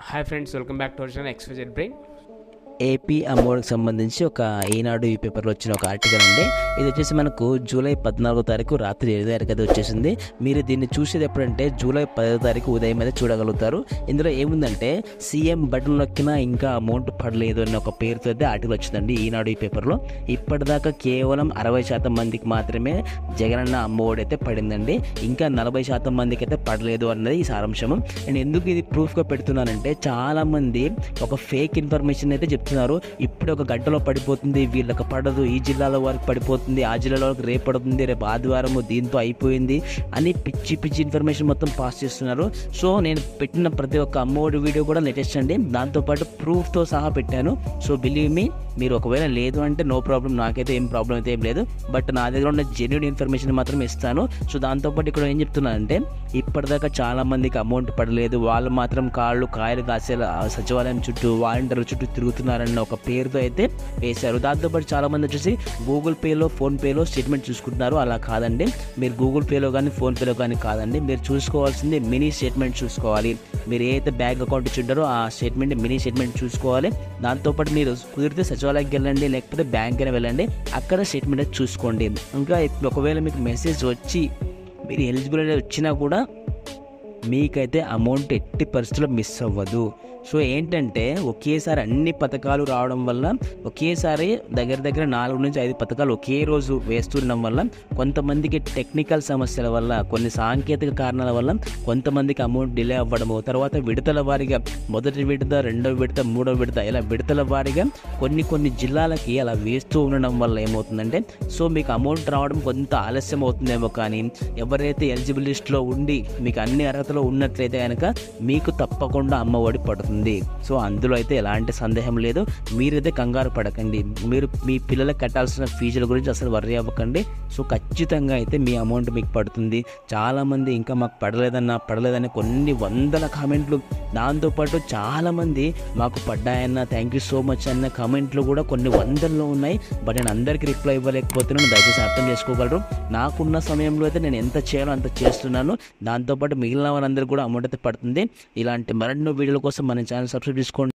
hi friends welcome back to version ఎక్స్పెజెడ్ brain AP అమ్మోడికి సంబంధించి ఒక ఈనాడు ఈ పేపర్లో వచ్చిన ఒక ఆర్టికల్ అండి ఇది వచ్చేసి మనకు జూలై పద్నాలుగో తారీఖు రాత్రి ఏడు తారీఖు అయితే వచ్చేసింది మీరు దీన్ని చూసేది ఎప్పుడంటే జూలై పదో తారీఖు ఉదయం అయితే చూడగలుగుతారు ఇందులో ఏముందంటే సీఎం బటన్ నొక్కినా ఇంకా అమౌంట్ పడలేదు అన్న ఒక పేరుతో అయితే ఆర్టికల్ వచ్చిందండి ఈనాడు ఈ పేపర్లో ఇప్పటిదాకా కేవలం అరవై శాతం మందికి మాత్రమే జగనన్న అమ్మఒడి అయితే పడిందండి ఇంకా నలభై శాతం మందికి అయితే పడలేదు అన్నది ఈ సారాంశము నేను ఎందుకు ఇది ప్రూఫ్గా పెడుతున్నానంటే చాలా మంది ఒక ఫేక్ ఇన్ఫర్మేషన్ అయితే చెప్తున్నారు ఇప్పుడు ఒక గంటలో పడిపోతుంది వీళ్ళకి పడదు ఈ జిల్లాలో వారికి పడిపోతుంది ఆ జిల్లాలో వారికి రేపు పడుతుంది రేపు ఆదివారము దీంతో అయిపోయింది అని పిచ్చి పిచ్చి ఇన్ఫర్మేషన్ మొత్తం పాస్ చేస్తున్నారు సో నేను పెట్టిన ప్రతి ఒక్క అమ్మఒడి వీడియో కూడా లేటెస్ట్ అండి దాంతోపాటు ప్రూఫ్తో సహా పెట్టాను సో బిలీవ్ మీ మీరు ఒకవేళ లేదు అంటే నో ప్రాబ్లం నాకైతే ఏం ప్రాబ్లం అయితే ఏం లేదు బట్ నా దగ్గర ఉన్న జెన్యున్ ఇన్ఫర్మేషన్ మాత్రం ఇస్తాను సో దాంతోపాటు ఇక్కడ ఏం చెప్తున్నానంటే ఇప్పటిదాకా చాలా మందికి అమౌంట్ పడలేదు వాళ్ళు మాత్రం కాళ్ళు కాయలు కాసేలా సచివాలయం చుట్టూ వాలంటీర్ల చుట్టూ తిరుగుతున్నారన్న ఒక పేరుతో అయితే వేశారు దాంతోపాటు చాలా మంది వచ్చేసి గూగుల్ పేలో ఫోన్పేలో స్టేట్మెంట్ చూసుకుంటున్నారు అలా కాదండి మీరు గూగుల్ పేలో కానీ ఫోన్పేలో కానీ కాదండి మీరు చూసుకోవాల్సింది మినీ స్టేట్మెంట్ చూసుకోవాలి మీరు ఏ అయితే బ్యాంక్ అకౌంట్ ఇచ్చింటారో ఆ స్టేట్మెంట్ మినీ స్టేట్మెంట్ చూసుకోవాలి దాంతోపాటు మీరు కుదిరితే సచివాలయంకి వెళ్ళండి లేకపోతే బ్యాంక్ అయినా వెళ్ళండి అక్కడ స్టేట్మెంట్ అయితే చూసుకోండి ఇంకా ఒకవేళ మీకు మెసేజ్ వచ్చి మీరు ఎలిజిబుల్ అనేది వచ్చినా కూడా మీకైతే అమౌంట్ ఎట్టి పరిస్థితుల్లో మిస్ అవ్వదు సో ఏంటంటే ఒకేసారి అన్ని పథకాలు రావడం వల్ల ఒకేసారి దగ్గర దగ్గర నాలుగు నుంచి ఐదు పథకాలు ఒకే రోజు వేస్తుండడం వల్ల కొంతమందికి టెక్నికల్ సమస్యల వల్ల కొన్ని సాంకేతిక కారణాల వల్ల కొంతమందికి అమౌంట్ డిలే అవ్వడము తర్వాత విడతల వారీగా మొదటి విడత రెండో విడత మూడో విడత ఇలా విడతల వారీగా కొన్ని కొన్ని జిల్లాలకి అలా వేస్తూ ఉండడం వల్ల ఏమవుతుందంటే సో మీకు అమౌంట్ రావడం కొంత ఆలస్యం అవుతుందేమో కానీ ఎవరైతే ఎలిజిబుల్ లిస్ట్లో ఉండి మీకు అన్ని అర్హతలు ఉన్నట్లయితే కనుక మీకు తప్పకుండా అమ్మఒడి పడుతుంది సో అందులో అయితే ఎలాంటి సందేహం లేదు మీరైతే కంగారు పడకండి మీరు మీ పిల్లలకు కట్టాల్సిన ఫీజుల గురించి అసలు వర్రీ అవ్వకండి సో ఖచ్చితంగా అయితే మీ అమౌంట్ మీకు పడుతుంది చాలామంది ఇంకా మాకు పడలేదన్న పడలేదని కొన్ని వందల కామెంట్లు దాంతోపాటు చాలామంది మాకు పడ్డాయన్న థ్యాంక్ యూ సో మచ్ అన్న కామెంట్లు కూడా కొన్ని వందల్లో ఉన్నాయి బట్ నేను అందరికీ రిప్లై ఇవ్వలేకపోతున్నాను దయచేసి అర్థం చేసుకోగలరు నాకున్న సమయంలో అయితే నేను ఎంత చేయాలో అంత చేస్తున్నాను దాంతోపాటు మిగిలిన వారందరికీ కూడా అమౌంట్ అయితే పడుతుంది ఇలాంటి మరెన్నో వీడియోల కోసం మన ఛానల్ సబ్స్క్రైబ్ చేసుకోండి